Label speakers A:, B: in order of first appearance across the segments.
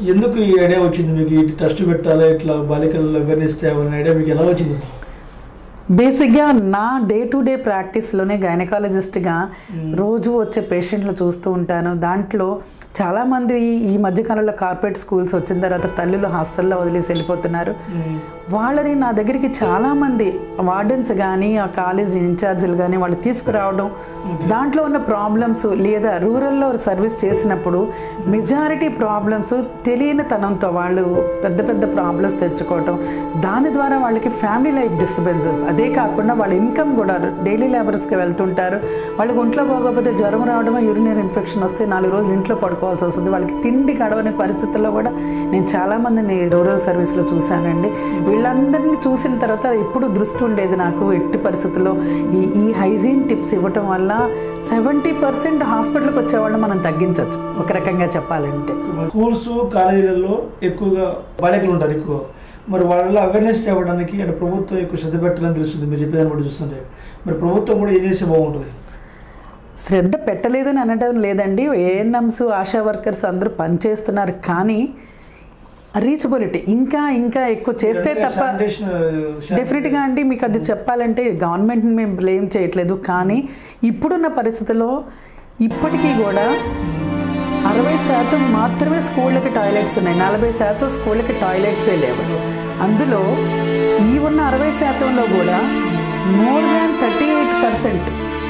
A: ఎందుకు ఈ ఐడియా వచ్చింది మీకు ఈ ట్రస్ట్ పెట్టాలి ఇట్లా బాలికలు అవేర్నెస్ తేవాలనే ఐడియా మీకు ఎలా వచ్చింది అసలు?
B: బేసిక్గా నా డే టు డే ప్రాక్టీస్లోనే గైనకాలజిస్ట్గా
A: మ్మ్.
B: రోజు వచ్చే పేషెంట్లు చూస్తూ ఉంటాను దాంట్లో చాలామంది ఈ మధ్యకాలంలో కార్పొరేట్ స్కూల్స్ వచ్చిన తర్వాత తల్లులు హాస్టల్లో వదిలేసి వెళ్ళిపోతున్నారు
A: మ్మ్.
B: వాళ్ళని నా దగ్గరికి చాలామంది వార్డెన్స్ కానీ ఆ కాలేజ్ ఇన్ఛార్జీలు కానీ వాళ్ళు తీసుకురావడం దాంట్లో ఉన్న ప్రాబ్లమ్స్ లేదా రూరల్లో సర్వీస్ చేసినప్పుడు మెజారిటీ ప్రాబ్లమ్స్ తెలియని తనంతో వాళ్ళు పెద్ద పెద్ద ప్రాబ్లమ్స్ తెచ్చుకోవటం దాని ద్వారా వాళ్ళకి ఫ్యామిలీ లైఫ్ డిస్టర్బెన్సెస్ అదే కాకుండా వాళ్ళ ఇన్కమ్ కూడా డైలీ లేబర్స్కి వెళ్తుంటారు వాళ్ళకి ఒంట్లో బాగోకపోతే జ్వరం రావడం యూరినరీ ఇన్ఫెక్షన్ వస్తే నాలుగు రోజులు ఇంట్లో పడుకోవాల్సి వస్తుంది వాళ్ళకి తిండి గడవని పరిస్థితుల్లో కూడా నేను చాలామందిని రూరల్ సర్వీస్లో చూశానండి వీళ్ళందరినీ చూసిన తర్వాత ఎప్పుడు దృష్టి ఉండేది నాకు ఎట్టి పరిస్థితుల్లో ఈ ఈ హైజీన్ టిప్స్ ఇవ్వటం వల్ల సెవెంటీ పర్సెంట్ హాస్పిటల్కి వచ్చేవాళ్ళని మనం తగ్గించవచ్చు ఒక రకంగా చెప్పాలంటే
A: స్కూల్స్ కాలేజీలలో ఎక్కువగా బాలికలు ఉంటారు ఎక్కువ మరి వాళ్ళ అవేర్నెస్ తేవడానికి అంటే ప్రభుత్వం ఎక్కువ శ్రద్ధ పెట్టాలని తెలుస్తుంది మీరు చెప్పేదాన్ని బట్టి చూస్తుంటే మరి ప్రభుత్వం కూడా ఏం చేస్తే బాగుంటుంది
B: శ్రద్ధ పెట్టలేదని అనడం లేదండి ఏఎన్ఎంస్ ఆశా వర్కర్స్ అందరూ పనిచేస్తున్నారు కానీ రీచబిలిటీ ఇంకా ఇంకా ఎక్కువ చేస్తే తప్ప
A: శానిటేషన్ శాని-
B: డెఫినెట్గా అండి మీకు అది చెప్పాలంటే గవర్నమెంట్ని మేము బ్లేమ్ చేయట్లేదు కానీ ఇప్పుడున్న పరిస్థితిలో ఇప్పటికీ కూడా అరవై శాతం మాత్రమే స్కూళ్ళకి టాయిలెట్స్ ఉన్నాయి నలభై శాతం స్కూళ్ళకి టాయిలెట్సే లేవు అందులో ఈ ఉన్న అరవై శాతంలో కూడా more than thirty eight percent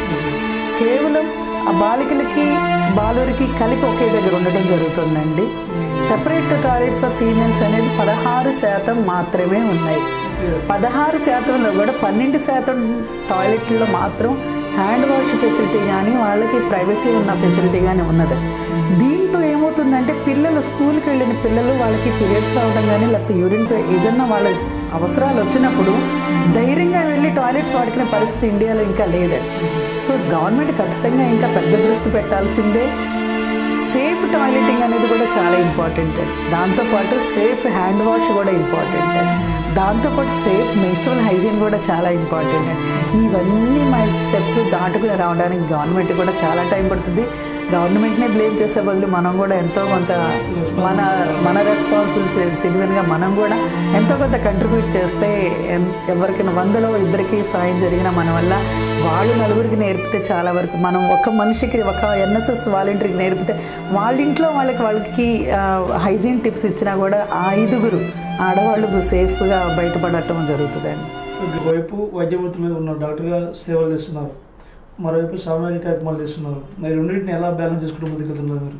B: కేవలం ఆ బాలికలకి బాలురికి కలిపి ఒకే దగ్గర ఉండడం జరుగుతుందండి సెపరేట్ టాయిలెట్స్ ఫర్ ఫీమేల్స్ అనేది పదహారు శాతం మాత్రమే ఉన్నాయి పదహారు శాతంలో కూడా పన్నెండు శాతం టాయిలెట్లో మాత్రం హ్యాండ్ వాష్ ఫెసిలిటీ కానీ వాళ్ళకి ప్రైవసీ ఉన్న ఫెసిలిటీ కానీ ఉన్నది దీంతో ఏమవుతుందంటే పిల్లలు స్కూల్కి వెళ్ళిన పిల్లలు వాళ్ళకి పీరియడ్స్ రావడం కానీ లేకపోతే యూరిన్ ఏదన్నా వాళ్ళ అవసరాలు వచ్చినప్పుడు ధైర్యంగా వెళ్ళి టాయిలెట్స్ వాడుకునే పరిస్థితి ఇండియాలో ఇంకా లేదండి సో గవర్నమెంట్ ఖచ్చితంగా ఇంకా పెద్ద దృష్టి పెట్టాల్సిందే సేఫ్ టాయిలెటింగ్ అనేది కూడా చాలా ఇంపార్టెంట్ అండి దాంతోపాటు సేఫ్ హ్యాండ్ వాష్ కూడా ఇంపార్టెంట్ అండి దాంతోపాటు సేఫ్ మెన్స్ట్రల్ హైజీన్ కూడా చాలా ఇంపార్టెంట్ అండి ఇవన్నీ మా స్టెప్ దాటుకుని రావడానికి గవర్నమెంట్ కూడా చాలా టైం పడుతుంది గవర్నమెంట్నే బ్లేమ్ చేసే బదులు మనం కూడా ఎంతో కొంత మన మన రెస్పాన్సిబుల్ సిటిజన్గా మనం కూడా ఎంతో కొంత కంట్రిబ్యూట్ చేస్తే ఎన్- ఎవరికైనా వందలో ఇద్దరికి సాయం జరిగిన మన వల్ల వాళ్ళు నలుగురికి నేర్పితే చాలా వరకు మనం ఒక మనిషికి ఒక ఎన్ఎస్ఎస్ వాలంటీర్కి నేర్పితే వాళ్ళ ఇంట్లో వాళ్ళకి వాళ్ళకి హైజీన్ టిప్స్ ఇచ్చినా కూడా ఆ ఐదుగురు ఆడవాళ్ళు సేఫ్గా బయటపడటం జరుగుతుందండి
A: ఒకవైపు వైద్య వృత్తిలో ఉన్న డాక్టర్గా సేవలు చేస్తున్నారు మరోవైపు సామాజిక కార్యక్రమాలు చేస్తున్నారు మరి రెండింటిని ఎలా బ్యాలెన్స్ చేసుకుంటూ ముందుకెళ్తున్నారు మీరు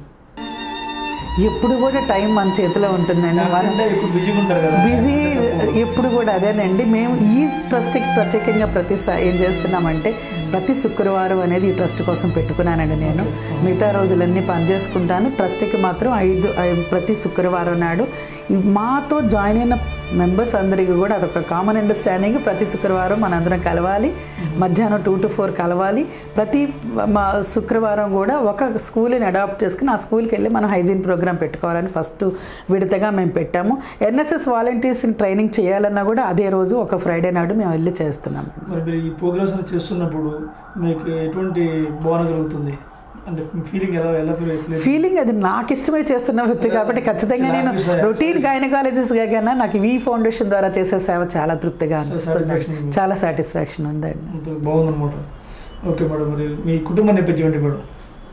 B: ఎప్పుడు కూడా టైం మన చేతిలో ఉంటుందండి మనం
A: అంటే ఎక్కువ బిజీగా ఉంటారు కదా
B: బిజీ ఎప్పుడు కూడా అదేనండి మేము ఈ ట్రస్ట్కి ప్రత్యేకంగా ప్రతి సా- ఏం చేస్తున్నామంటే ప్రతి శుక్రవారం అనేది ఈ ట్రస్ట్ కోసం పెట్టుకున్నానండి నేను మిగతా రోజులన్నీ పని చేసుకుంటాను ట్రస్ట్కి మాత్రం ఐదు ఐ- ప్రతి శుక్రవారం నాడు ఈ మాతో జాయిన్ అయిన మెంబర్స్ అందరికీ కూడా అదొక కామన్ అండర్స్టాండింగ్ ప్రతి శుక్రవారం మనందరం కలవాలి మధ్యాహ్నం టూ టు ఫోర్ కలవాలి ప్రతి మా శుక్రవారం కూడా ఒక స్కూల్ని అడాప్ట్ చేసుకుని ఆ స్కూల్కి వెళ్ళి మనం హైజీన్ ప్రోగ్రామ్ పెట్టుకోవాలని ఫస్ట్ విడతగా మేము పెట్టాము ఎన్ఎస్ఎస్ వాలంటీర్స్ని ట్రైనింగ్ చేయాలన్నా కూడా అదే రోజు ఒక ఫ్రైడే నాడు మేము వెళ్ళి చేస్తున్నాము
A: మరి మీరు ఈ ప్రోగ్రామ్స్ అన్ని చేస్తున్నప్పుడు మీకు ఎటువంటి భావన కలుగుతుంది అంటే ఫీలింగ్ ఎలా ఎలా ఫీల్ ఫీల్
B: ఫీలింగ్ అది నాకు ఇష్టమై చేస్తున్న వృత్తి కాబట్టి ఖచ్చితంగా నేను రొటీన్ గైనకాలజిస్ట్గా కన్నా నాకు ఈ ఫౌండేషన్ ద్వారా చేసే సేవ చాలా తృప్తిగా అనిపిస్తుంది
A: satisfaction ఉంది.
B: చాలా సాటిస్ఫాక్షన్ ఉందండి
A: అంత బాగుందన్నమాట ఓకే మేడం మరి మీ కుటుంబ నేపథ్యం ఏంటి మేడం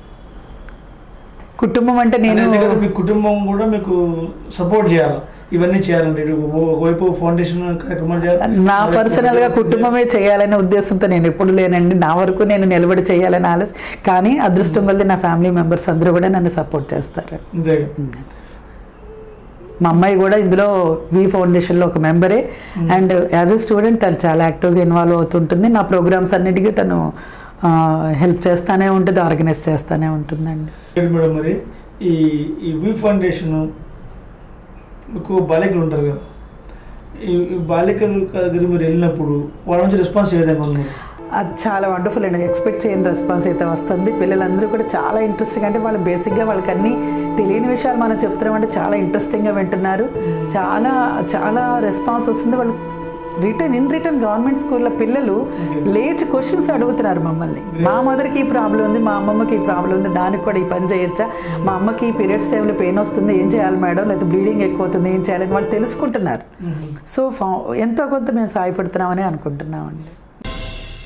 B: కుటుంబం అంటే నేను
A: ఎందుకంటే మీ కుటుంబం కూడా మీకు సపోర్ట్ చేయాలి ఇవన్నీ చేయాలండి ఇటు ఓ- ఒకవైపు ఫౌండేషన్ కార్యక్రమాలు చేయాలి
B: నా పర్సనల్ గా కుటుంబమే చేయాలనే ఉద్దేశంతో నేను ఎప్పుడు లేనండి నా వరకు నేను నిలబడి చేయాలని ఆలోచన కానీ అదృష్టం వల్ల నా ఫ్యామిలీ మెంబర్స్ అందరూ కూడా నన్ను సపోర్ట్ చేస్తారు
A: అంతే
B: మా అమ్మాయి కూడా ఇందులో వి ఫౌండేషన్లో ఒక మెంబరే అండ్ యాజ్ ఎ స్టూడెంట్ తను చాలా యాక్టివ్గా ఇన్వాల్వ్ అవుతుంటుంది నా ప్రోగ్రామ్స్ అన్నిటికీ తను హెల్ప్ చేస్తానే ఉంటుంది ఆర్గనైజ్ చేస్తానే ఉంటుందండి
A: ఏంటి మేడం మరి ఈ ఈ వి ఫౌండేషన్ మీకు బాలికలు ఉంటారు కదా ఈ ఈ బాలికల దగ్గర మీరు వెళ్ళినప్పుడు వాళ్ళ నుంచి రెస్పాన్స్ ఏ విధంగా ఉంది మరి?
B: అది చాలా వండర్ఫుల్ అండి ఎక్స్పెక్ట్ చేయని రెస్పాన్స్ అయితే వస్తుంది పిల్లలందరూ కూడా చాలా ఇంట్రెస్టింగ్ అంటే వాళ్ళు బేసిక్గా వాళ్ళకి అన్ని తెలియని విషయాలు మనం చెప్తున్నామంటే చాలా ఇంట్రెస్టింగ్గా వింటున్నారు చాలా చాలా రెస్పాన్స్ వస్తుంది వాళ్ళు రిటర్న్ ఇన్ రిటర్న్ గవర్నమెంట్ స్కూల్లో పిల్లలు లేచి క్వశ్చన్స్ అడుగుతున్నారు మమ్మల్ని మా మదర్కి ఈ ప్రాబ్లం ఉంది మా అమ్మమ్మకి ఈ ప్రాబ్లం ఉంది దానికి కూడా ఈ పని చేయొచ్చా మా అమ్మకి పీరియడ్స్ టైంలో పెయిన్ వస్తుంది ఏం చేయాలి మేడం లేకపోతే బ్లీడింగ్ ఎక్కువ అవుతుంది ఏం చేయాలని వాళ్ళు తెలుసుకుంటున్నారు సో ఫా ఎంతో కొంత మేము సాయపడుతున్నామని అనుకుంటున్నామండి